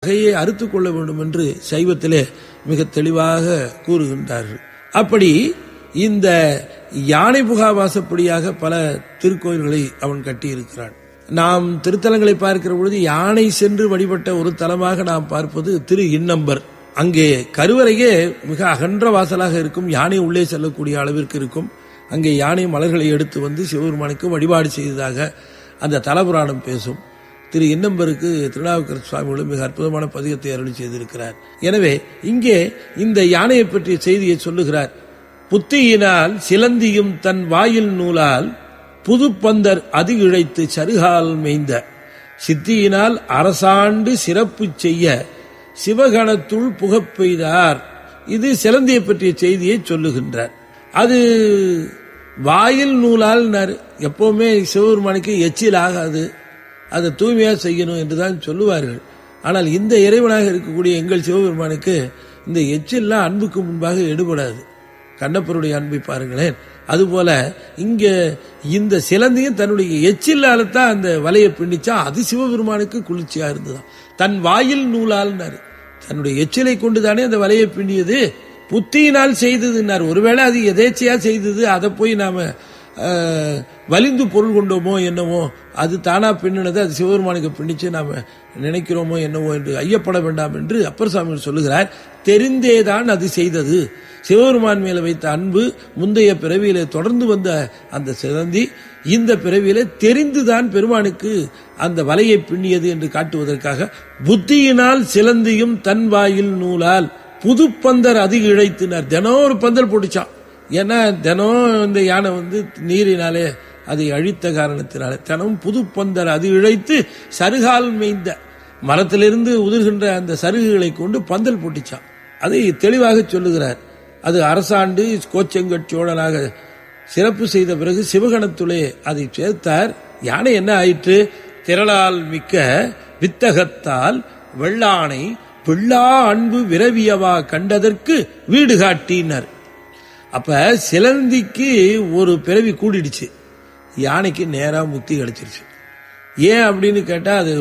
கையை அறுத்து கொள்ள வேண்டும் என்று சைவத்திலே மிக தெளிவாக கூறுகின்றார்கள் அப்படி இந்த யானை புகாவாசப்படியாக பல திருக்கோயில்களை அவன் கட்டியிருக்கிறான் நாம் திருத்தலங்களை பார்க்கிற பொழுது யானை சென்று வழிபட்ட ஒரு தலமாக நாம் பார்ப்பது திரு இன்னம்பர் அங்கே கருவறையே மிக அகன்ற வாசலாக இருக்கும் யானை உள்ளே செல்லக்கூடிய அளவிற்கு இருக்கும் அங்கே யானை மலர்களை எடுத்து வந்து சிவபெருமானுக்கு வழிபாடு செய்ததாக அந்த தலபுராணம் பேசும் திரு இன்னம்பருக்கு திருநாவுக்கரசு சுவாமிகளும் மிக அற்புதமான பதிகத்தை அருளி செய்திருக்கிறார் எனவே இங்கே இந்த யானையை பற்றிய செய்தியை சொல்லுகிறார் புத்தியினால் சிலந்தியும் தன் வாயில் நூலால் புதுப்பந்தர் அது இழைத்து சருகால் மேய்ந்த சித்தியினால் அரசாண்டு சிறப்பு செய்ய சிவகணத்துள் புகப் பெய்தார் இது சிலந்தியை பற்றிய செய்தியை சொல்லுகின்றார் அது வாயில் நூலால் நறு- எப்பவுமே சிவபெருமானுக்கு எச்சில் ஆகாது அதை தூய்மையா செய்யணும் என்றுதான் சொல்லுவார்கள் ஆனால் இந்த இறைவனாக இருக்கக்கூடிய எங்கள் சிவபெருமானுக்கு இந்த எச்சில்லாம் அன்புக்கு முன்பாக எடுபடாது கண்ணப்பருடைய அன்பை பாருங்களேன் அதுபோல இங்க இந்த சிலந்தியும் தன்னுடைய எச்சில்லால தான் அந்த வலையை பின்னிச்சா அது சிவபெருமானுக்கு குளிர்ச்சியா இருந்ததாம் தன் வாயில் நூலால்னாரு தன்னுடைய எச்சிலை கொண்டுதானே அந்த வலையை பின்னியது புத்தியினால் செய்ததுன்னார் ஒருவேளை அது எதேச்சையா செய்தது அதை போய் நாம அஹ், வலிந்து பொருள் கொண்டோமோ என்னவோ அது தானா பின்னினது அது சிவபெருமானுக்கு பின்னிச்சு நாம நினைக்கிறோமோ என்னவோ என்று ஐயப்பட வேண்டாம் என்று அப்பர் சாமி சொல்லுகிறார் தெரிந்தேதான் அது செய்தது சிவபெருமான் மேல வைத்த அன்பு முந்தைய பிறவியிலே தொடர்ந்து வந்த அந்த சிறந்தி இந்த பிறவியிலே தெரிந்துதான் பெருமானுக்கு அந்த வலையை பின்னியது என்று காட்டுவதற்காக புத்தியினால் சிலந்தியும் தன் வாயில் நூலால் புது பந்தர் அது இழைத்தினார் தினம் ஒரு பந்தல் போட்டுச்சான் ஏன்னா தினம் இந்த யானை வந்து நீரினாலே அதை அழித்த காரணத்தினாலே தினம் புது பந்தர் அது இழைத்து சருகால் மேய்ந்த மரத்திலிருந்து உதிர்கின்ற அந்த சருகுகளை கொண்டு பந்தல் போட்டுச்சான் அதை தெளிவாக சொல்லுகிறார் அது அரசாண்டு கோச்செங்கட் சோழனாக சிறப்பு செய்த பிறகு சிவகணத்துளே அதை சேர்த்தார் யானை என்ன ஆயிற்று திரளால் மிக்க வித்தகத்தால் வெள்ளானை பிள்ளா அன்பு விரவியவா கண்டதற்கு வீடு காட்டினார் அப்ப சிலந்திக்கு ஒரு பிறவி கூடிடுச்சு யானைக்கு நேரா முக்தி கிடைச்சிருச்சு ஏன் அப்படின்னு கேட்டா அது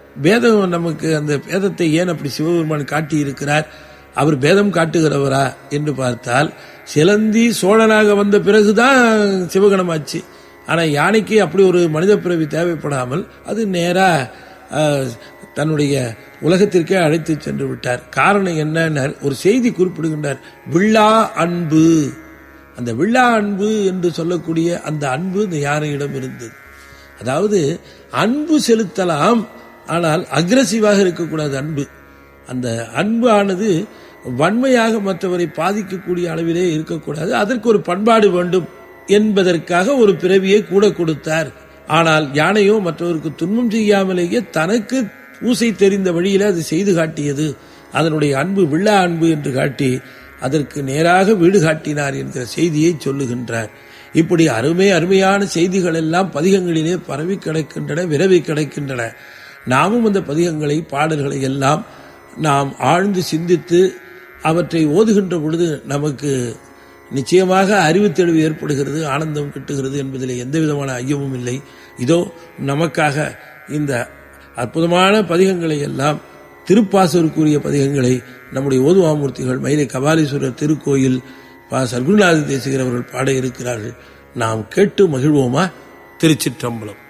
பேதம் நமக்கு அந்த பேதத்தை ஏன் அப்படி சிவபெருமான் காட்டி இருக்கிறார் அவர் பேதம் காட்டுகிறவரா என்று பார்த்தால் சிலந்தி சோழனாக வந்த பிறகுதான் சிவகணமாச்சு ஆனா யானைக்கு அப்படி ஒரு மனித பிறவி தேவைப்படாமல் அது நேரா அஹ், தன்னுடைய உலகத்திற்கே அழைத்து சென்று விட்டார் காரணம் என்ன ஒரு செய்தி குறிப்பிடுகின்றார் வில்லா அன்பு அந்த வில்லா அன்பு என்று சொல்லக்கூடிய அந்த அன்பு இந்த யானையிடம் இருந்தது அதாவது அன்பு செலுத்தலாம் ஆனால் அக்ரசிவாக இருக்கக்கூடாது அன்பு அந்த அன்பு ஆனது வன்மையாக மற்றவரை பாதிக்கக்கூடிய அளவிலே இருக்கக்கூடாது அதற்கு ஒரு பண்பாடு வேண்டும் என்பதற்காக ஒரு பிறவியை கூட கொடுத்தார் ஆனால் யானையோ மற்றவருக்கு துன்பம் செய்யாமலேயே தனக்கு பூசை தெரிந்த வழியில அது செய்து காட்டியது அதனுடைய அன்பு விழா அன்பு என்று காட்டி அதற்கு நேராக வீடு காட்டினார் என்கிற செய்தியை சொல்லுகின்றார் இப்படி அருமை அருமையான செய்திகள் எல்லாம் பதிகங்களிலே பரவி கிடக்கின்றன விரவி கிடக்கின்றன நாமும் அந்த பதிகங்களை பாடல்களை எல்லாம் நாம் ஆழ்ந்து சிந்தித்து அவற்றை ஓதுகின்ற பொழுது நமக்கு நிச்சயமாக அறிவு தெளிவு ஏற்படுகிறது ஆனந்தம் கிட்டுகிறது என்பதில் எந்த விதமான ஐயமும் இல்லை இதோ நமக்காக இந்த அற்புதமான பதிகங்களை எல்லாம் திருப்பாசூருக்குரிய பதிகங்களை நம்முடைய ஓதுவாமூர்த்திகள் மயிலை கபாலீஸ்வரர் திருக்கோயில் பா சர்க்குருநாத தேசிகர் அவர்கள் பாட இருக்கிறார்கள் நாம் கேட்டு மகிழ்வோமா திருச்சிற்றம்பலம்